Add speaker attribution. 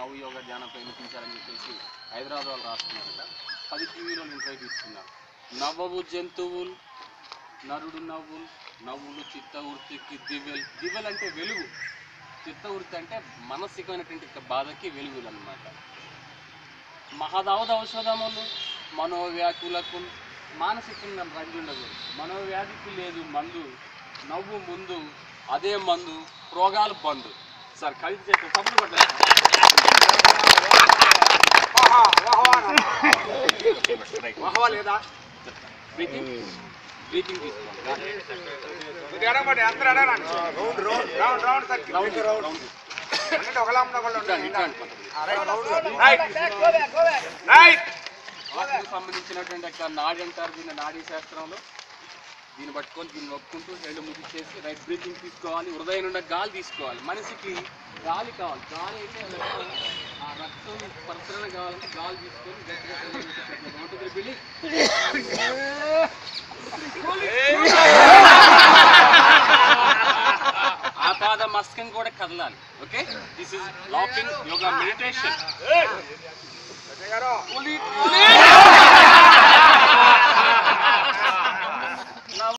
Speaker 1: నవ్వు యోగా ధ్యానంపై వినిపించాలని చెప్పేసి హైదరాబాద్ వాళ్ళు రాస్తున్నారట పది టీవీలో ఇంటర్వ్యూ తీసుకున్నారు నవ్వవు జంతువులు నరుడు నవ్వులు నవ్వులు చిత్తవృత్తికి దివ్యలు దివ్యలు అంటే వెలుగు చిత్తవృత్తి అంటే మానసికమైనటువంటి బాధకి వెలుగులు అన్నమాట మహదావద ఔషధములు మనోవ్యాకులకు మానసికంగా రంగు ఉండదు మనోవ్యాధికి లేదు మందు నవ్వు ముందు అదే మందు రోగాలు బంధు సార్ కవిత చేస్తే తప్పులు పడ్డారు
Speaker 2: వాహవా లేదా
Speaker 1: బ్రీతింగ్ బ్రీతింగ్ తీసుకోవాలి
Speaker 2: కొద్దిగా ఎడమబడి, అందరూ ఎడగండి. Round round circle
Speaker 1: round round
Speaker 2: అన్నిటి ఒకలా ఉన్న ఒకళ్ళు
Speaker 1: ఇట్లాంటి,
Speaker 2: ఉండండి.
Speaker 1: ఇట్లాంటి.
Speaker 2: రైట్ రైట్
Speaker 1: వాటికి సంబంధించినటువంటి యొక్క నాడి అంటారు దీన్ని నాడీ శాస్త్రంలో దీన్ని పట్టుకొని దీన్ని నొక్కుంటూ రెండు ముగిచ్చేసి రైట్ బ్రీతింగ్ తీసుకోవాలి హృదయం నుండి గాలి తీసుకోవాలి మనిషికి గాలి కావాలి గాలి అయితే రక్తం ఆ రక్తం పరిసరణ కావాలంటే గాలి తీసుకొని గట్టిగా పెళ్ళి ఉంటుంది బిల్లి ఆ పాద మస్కం కూడా కదలాలి okay this is laughing yoga meditation
Speaker 2: గారు